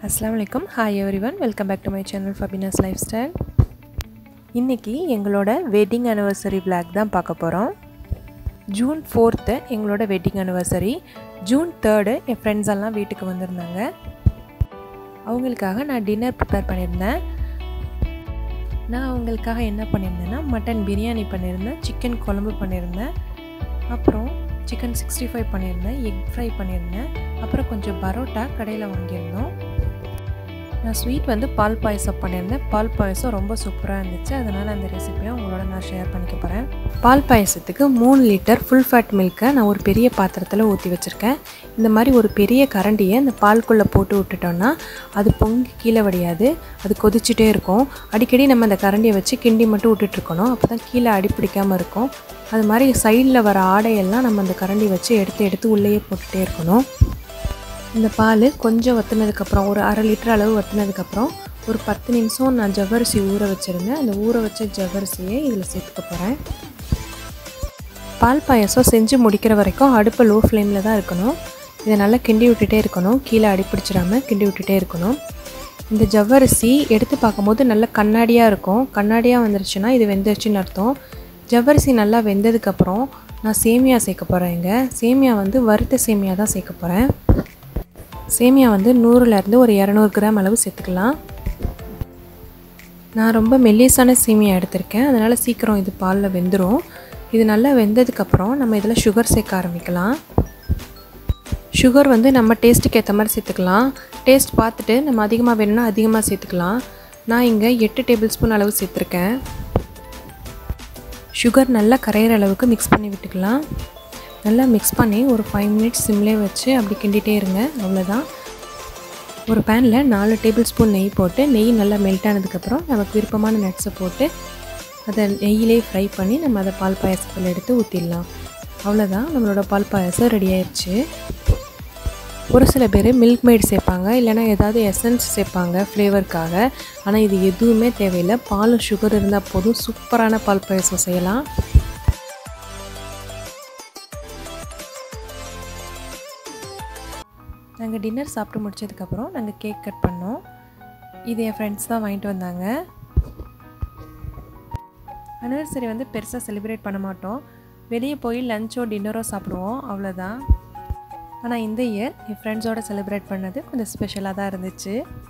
அஸ்லாம் வலைக்கம் hi everyone welcome back to my channel Fabinas lifestyle இன்றைக்கி எங்களோட வெட்டிங் அனிவர்சரி vlog தான் பார்க்க போகிறோம் ஜூன் ஃபோர்த்து எங்களோட வெட்டிங் அனிவர்சரி ஜூன் தேர்டு என் ஃப்ரெண்ட்ஸ் எல்லாம் வீட்டுக்கு வந்திருந்தாங்க அவங்களுக்காக நான் டின்னர் ப்ரிப்பேர் பண்ணியிருந்தேன் நான் அவங்களுக்காக என்ன பண்ணியிருந்தேன்னா மட்டன் பிரியாணி பண்ணியிருந்தேன் சிக்கன் குழம்பு பண்ணியிருந்தேன் அப்புறம் சிக்கன் சிக்ஸ்டி ஃபைவ் பண்ணியிருந்தேன் எக் ஃப்ரை பண்ணியிருந்தேன் அப்புறம் கொஞ்சம் பரோட்டா கடையில் வாங்கியிருந்தோம் நான் ஸ்வீட் வந்து பால் பாயசம் பண்ணியிருந்தேன் பால் பாயசம் ரொம்ப சூப்பராக இருந்துச்சு அதனால் அந்த ரெசிபியை உங்களோட நான் ஷேர் பண்ணிக்க போகிறேன் பால் பாயசத்துக்கு மூணு லிட்டர் ஃபுல் ஃபேட் மில்க்கை நான் ஒரு பெரிய பாத்திரத்தில் ஊற்றி வச்சுருக்கேன் இந்த மாதிரி ஒரு பெரிய கரண்டியை இந்த பால்குள்ளே போட்டு விட்டுட்டோன்னா அது பொங்கி கீழே வடியாது அது கொதிச்சுட்டே இருக்கும் அடிக்கடி நம்ம அந்த கரண்டியை வச்சு கிண்டி மட்டும் விட்டுட்ருக்கணும் அப்போ தான் கீழே அடி பிடிக்காமல் இருக்கும் அது மாதிரி சைடில் வர ஆடையெல்லாம் நம்ம அந்த கரண்டி வச்சு எடுத்து எடுத்து உள்ளேயே போட்டுகிட்டே இருக்கணும் இந்த பால் கொஞ்சம் வற்றுனதுக்கப்புறம் ஒரு அரை லிட்டர் அளவு வற்றுனதுக்கப்புறம் ஒரு பத்து நிமிஷம் நான் ஜவ்வரிசி ஊற வச்சுருந்தேன் அந்த ஊற வச்ச ஜவ்வரிசியை இதில் சேர்த்துக்க போகிறேன் பால் பாயசம் செஞ்சு முடிக்கிற வரைக்கும் அடுப்பை லோ ஃப்ளேமில் தான் இருக்கணும் இதை நல்லா கிண்டி விட்டுட்டே இருக்கணும் கீழே அடிப்பிடிச்சிடாமல் கிண்டி விட்டுட்டே இருக்கணும் இந்த ஜவ்வரிசி எடுத்து பார்க்கும்போது நல்ல கண்ணாடியாக இருக்கும் கண்ணாடியாக வந்துருச்சுன்னா இது வெந்துருச்சுன்னு அர்த்தம் ஜவ்வரிசி நல்லா வெந்ததுக்கப்புறம் நான் சேமியா சேர்க்க போகிறேன் இங்கே சேமியா வந்து வறுத்த சேமியா தான் சேர்க்க போகிறேன் சேமியா வந்து நூறுலேருந்து ஒரு இரநூறு கிராம் அளவு சேர்த்துக்கலாம் நான் ரொம்ப மெல்லிசான சேமியா எடுத்திருக்கேன் அதனால் சீக்கிரம் இது பாலில் வெந்துடும் இது நல்லா வெந்ததுக்கப்புறம் நம்ம இதில் சுகர் சேர்க்க ஆரம்பிக்கலாம் சுகர் வந்து நம்ம டேஸ்ட்டுக்கு ஏற்ற மாதிரி சேர்த்துக்கலாம் டேஸ்ட் பார்த்துட்டு நம்ம அதிகமாக வேணும்னா அதிகமாக சேர்த்துக்கலாம் நான் இங்கே எட்டு டேபிள் ஸ்பூன் அளவு சேர்த்துருக்கேன் சுகர் நல்லா கரையிற அளவுக்கு மிக்ஸ் பண்ணி விட்டுக்கலாம் நல்லா மிக்ஸ் பண்ணி ஒரு ஃபைவ் மினிட்ஸ் சிம்லேயே வச்சு அப்படி கிண்டிகிட்டே இருங்க அவ்வளோதான் ஒரு பேனில் நாலு டேபிள் ஸ்பூன் நெய் போட்டு நெய் நல்லா மெல்ட் ஆனதுக்கப்புறம் நமக்கு விருப்பமான நட்ஸை போட்டு அதை நெய்யிலே ஃப்ரை பண்ணி நம்ம அதை பால் பாயசத்தில் எடுத்து ஊற்றிடலாம் அவ்வளோதான் நம்மளோட பால் பாயசம் ரெடி ஆயிடுச்சு ஒரு சில பேர் மில்க் மேட் சேர்ப்பாங்க இல்லைனா ஏதாவது எசன்ஸ் சேர்ப்பாங்க ஃப்ளேவருக்காக ஆனால் இது எதுவுமே தேவையில்லை பாலும் சுகர் இருந்தால் போதும் சூப்பரான பால் பாயசம் செய்யலாம் நாங்கள் டின்னர் சாப்பிட்டு முடிச்சதுக்கப்புறம் நாங்கள் கேக் கட் பண்ணோம் இது என் ஃப்ரெண்ட்ஸ் தான் வாங்கிட்டு வந்தாங்க அனிவர்சரி வந்து பெருசாக செலிப்ரேட் பண்ண மாட்டோம் வெளியே போய் லஞ்சோ டின்னரோ சாப்பிடுவோம் அவ்வளோதான் ஆனால் இந்த இயர் என் ஃப்ரெண்ட்ஸோடு செலிப்ரேட் பண்ணது கொஞ்சம் ஸ்பெஷலாக தான் இருந்துச்சு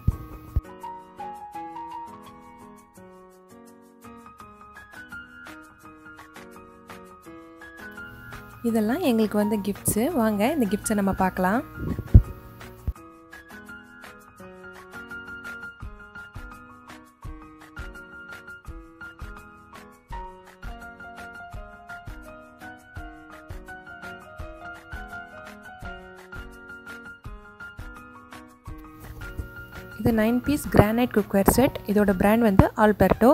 இதெல்லாம் எங்களுக்கு வந்து கிஃப்ட்ஸு வாங்க இந்த கிஃப்ட்ஸை நம்ம பார்க்கலாம் இது nine piece granite cookware set இதோட பிராண்ட் வந்து ஆல்பர்டோ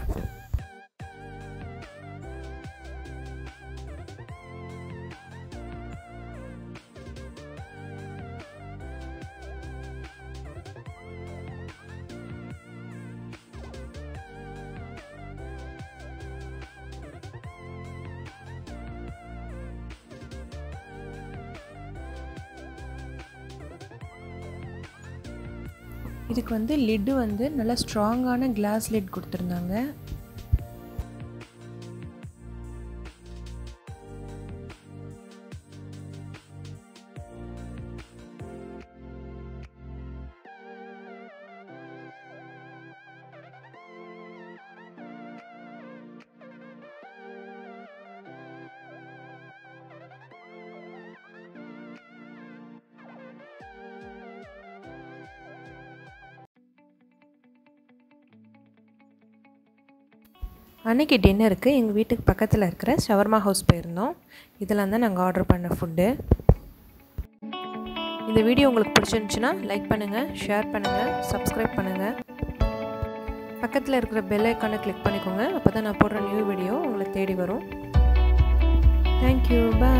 இதுக்கு வந்து லிட்டு வந்து நல்லா ஸ்ட்ராங்கான கிளாஸ் லிட் கொடுத்துருந்தாங்க அன்றைக்கி டின்னருக்கு எங்கள் வீட்டுக்கு பக்கத்தில் இருக்கிற ஷவர்மா ஹவுஸ் போயிருந்தோம் இதெல்லாம் தான் நாங்கள் ஆர்டர் பண்ண ஃபுட்டு இந்த வீடியோ உங்களுக்கு பிடிச்சிருந்துச்சுன்னா லைக் பண்ணுங்கள் ஷேர் பண்ணுங்கள் சப்ஸ்கிரைப் பண்ணுங்கள் பக்கத்தில் இருக்கிற பெல் ஐக்கானை கிளிக் பண்ணிக்கோங்க அப்போ தான் நான் போடுற நியூ வீடியோ உங்களுக்கு தேடி வரும் தேங்க்யூ பாய்